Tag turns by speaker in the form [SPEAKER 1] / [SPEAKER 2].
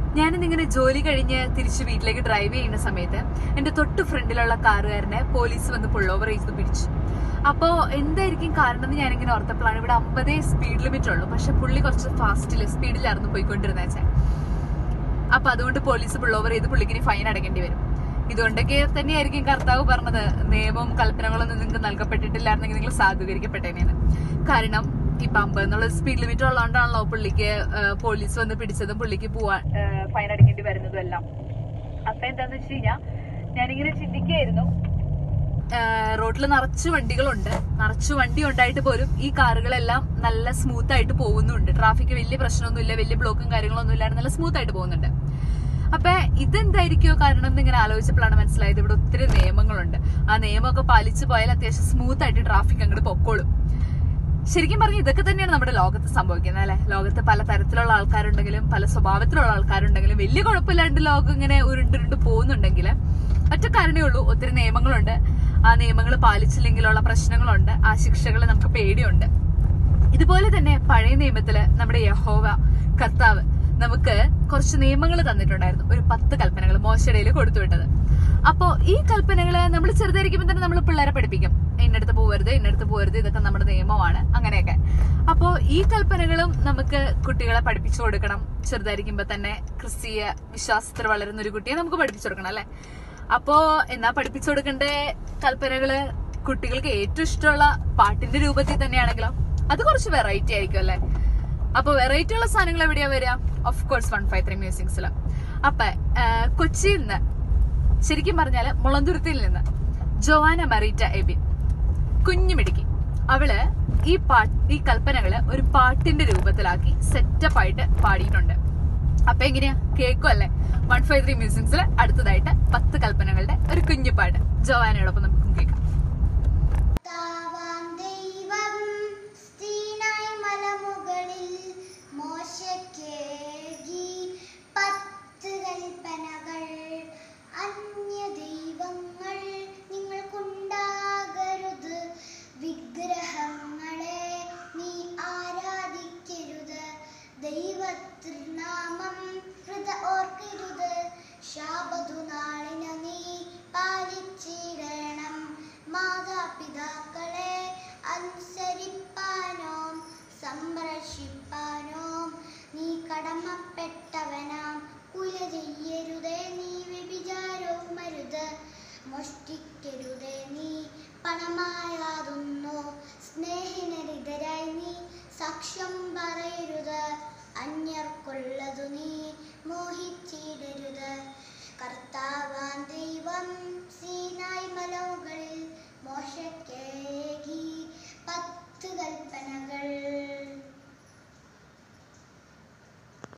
[SPEAKER 1] ഞാനിന്നിങ്ങനെ ജോലി കഴിഞ്ഞ് തിരിച്ച് വീട്ടിലേക്ക് ഡ്രൈവ് ചെയ്യുന്ന സമയത്ത് എന്റെ തൊട്ട് ഫ്രണ്ടിലുള്ള കാറുകാരനെ പോലീസ് വന്ന് പുൾ ഓവർ ചെയ്ത് പിടിച്ചു അപ്പോ എന്തായിരിക്കും കാരണം എന്ന് ഞാനിങ്ങനെ ഓർത്തപ്പോഴാണ് ഇവിടെ അമ്പതേ സ്പീഡ് ലിമിറ്റ് ഉള്ളൂ പക്ഷെ പുള്ളി കുറച്ച് ഫാസ്റ്റില് സ്പീഡിലായിരുന്നു പോയിക്കൊണ്ടിരുന്ന വെച്ചാൽ അപ്പൊ അതുകൊണ്ട് പോലീസ് പുൾ ഓവർ ചെയ്ത് പുള്ളിക്ക് ഫൈൻ അടയ്ക്കേണ്ടി വരും ഇതുകൊണ്ടൊക്കെ തന്നെയായിരിക്കും കർത്താവ് പറഞ്ഞത് നിയമവും കൽപ്പനകളൊന്നും നിങ്ങൾക്ക് നൽകപ്പെട്ടിട്ടില്ലായിരുന്നെങ്കിൽ നിങ്ങൾ സാധൂകരിക്കപ്പെട്ടേനെന്ന് കാരണം ഇപ്പൊ അമ്പത് എന്നുള്ള സ്പീഡ് ലിമിറ്റ് ഉള്ളതുകൊണ്ടാണല്ലോ പുള്ളിക്ക് ആ, പോലീസ് വന്ന് പിടിച്ചതും പുള്ളിക്ക് പോവാൻ ഫൈൻ അടയ്ക്കേണ്ടി വരുന്നതും എല്ലാം അപ്പൊ എന്താന്ന് വെച്ച് കഴിഞ്ഞാൽ ഞാനിങ്ങനെ ചിന്തിക്കുകയായിരുന്നു റോഡിൽ നിറച്ചു വണ്ടികളുണ്ട് നിറച്ചു വണ്ടി ഉണ്ടായിട്ട് പോലും ഈ കാറുകളെല്ലാം നല്ല സ്മൂത്ത് ആയിട്ട് പോകുന്നുണ്ട് ട്രാഫിക് വലിയ പ്രശ്നമൊന്നുമില്ല വലിയ ബ്ലോക്കും കാര്യങ്ങളൊന്നും ഇല്ലാതെ നല്ല സ്മൂത്ത് ആയിട്ട് പോകുന്നുണ്ട് അപ്പൊ ഇതെന്തായിരിക്കോ കാരണം എന്ന് ഇങ്ങനെ ആലോചിച്ചപ്പോഴാണ് മനസ്സിലായത് ഇവിടെ ഒത്തിരി നിയമങ്ങളുണ്ട് ആ നിയമമൊക്കെ പാലിച്ചു പോയാൽ അത്യാവശ്യം സ്മൂത്ത് ആയിട്ട് ട്രാഫിക് അങ്ങോട്ട് പൊക്കോളും ശരിക്കും പറഞ്ഞാൽ ഇതൊക്കെ തന്നെയാണ് നമ്മുടെ ലോകത്ത് സംഭവിക്കുന്നത് അല്ലെ ലോകത്ത് പല തരത്തിലുള്ള ആൾക്കാരുണ്ടെങ്കിലും പല സ്വഭാവത്തിലുള്ള ആൾക്കാരുണ്ടെങ്കിലും വലിയ കുഴപ്പമില്ലാണ്ട് ലോകം ഇങ്ങനെ ഉരുണ്ടുരുണ്ട് പോകുന്നുണ്ടെങ്കിൽ ഒറ്റ കാരണേ ഉള്ളൂ ഒത്തിരി നിയമങ്ങളുണ്ട് ആ നിയമങ്ങൾ പാലിച്ചില്ലെങ്കിലുള്ള പ്രശ്നങ്ങളുണ്ട് ആ ശിക്ഷകൾ നമുക്ക് പേടിയുണ്ട് ഇതുപോലെ തന്നെ പഴയ നിയമത്തില് നമ്മുടെ യഹോവ കർത്താവ് നമുക്ക് കുറച്ച് നിയമങ്ങൾ തന്നിട്ടുണ്ടായിരുന്നു ഒരു പത്ത് കൽപ്പനകൾ മോശടയിൽ കൊടുത്തു വിട്ടത് അപ്പോ ഈ കൽപ്പനകള് നമ്മൾ ചെറുതായിരിക്കുമ്പോൾ തന്നെ നമ്മൾ പിള്ളേരെ പഠിപ്പിക്കും ഇന്നടുത്ത് പോകരുത് ഇന്നടുത്ത് പോകരുത് ഇതൊക്കെ നമ്മുടെ നിയമമാണ് അങ്ങനെയൊക്കെ അപ്പോ ഈ കൽപ്പനകളും നമുക്ക് കുട്ടികളെ പഠിപ്പിച്ചു കൊടുക്കണം ചെറുതായിരിക്കുമ്പോ തന്നെ ക്രിസ്തീയ വിശ്വാസത്തിൽ വളരുന്ന ഒരു കുട്ടിയെ നമുക്ക് പഠിപ്പിച്ചു കൊടുക്കണം അല്ലെ അപ്പോ എന്നാ പഠിപ്പിച്ചു കൊടുക്കേണ്ട കൽപ്പനകള് കുട്ടികൾക്ക് ഏറ്റവും ഇഷ്ടമുള്ള പാട്ടിന്റെ രൂപത്തിൽ തന്നെയാണെങ്കിലോ അത് കുറച്ച് വെറൈറ്റി ആയിരിക്കും അല്ലെ അപ്പൊ വെറൈറ്റി ഉള്ള സാധനങ്ങൾ എവിടെയാ വരിക of course one five three മ്യൂസിക്സിൽ അപ്പൊ ആ, കൊച്ചിയിൽ നിന്ന് ശരിക്കും പറഞ്ഞാല് മുളന്തുരുത്തിയിൽ നിന്ന് ജോവാന മറീറ്റ എബിൻ കുഞ്ഞുമിടുക്കി അവള് ഈ പാട്ട് ഈ കൽപ്പനകള് ഒരു പാട്ടിന്റെ രൂപത്തിലാക്കി സെറ്റപ്പ് ആയിട്ട് പാടിയിട്ടുണ്ട് അപ്പൊ എങ്ങനെയാ കേക്കും അല്ലേ വൺ ഫൈവ് ത്രീ മ്യൂസിക്സിൽ അടുത്തതായിട്ട് പത്ത് കൽപ്പനകളുടെ ഒരു കുഞ്ഞു പാട്ട് ജോവാനയോടൊപ്പം നമുക്ക് കേൾക്കാം
[SPEAKER 2] താവാം ദൈവം സീനായ് മലമുകളിൽ മോശക്കേകി പത്ത് കൽപ്പനകൾ അന്യ ദൈവങ്ങൾ നിങ്ങൾക്കുണ്ടാകരുത് വിഗ്രഹങ്ങളെ നീ ആരാധിക്കരുത് ദൈവത്തിനാമം ഹൃദ ഓർക്കരുത് ശാപതുനാളിന് നീ പാലിച്ചിടണം മാതാപിതാക്കളെ അനുസരിപ്പാനോ സംരക്ഷിപ്പാനോ നീ കടമപ്പെട്ടവനാം കുല ചെയ്യരുതേ നീ വ്യഭിചാരവും അരുത് മോഷ്ടിക്കരുതേ നീ പണമായാതുന്നു സ്നേഹിതരായി നീ സാക്ഷ്യം പറയരുത് അന്യർക്കുള്ളതു നീ മോഹിച്ചിടരുത് കർത്താവാൻ ദൈവം സീനായ് മലമുകളിൽ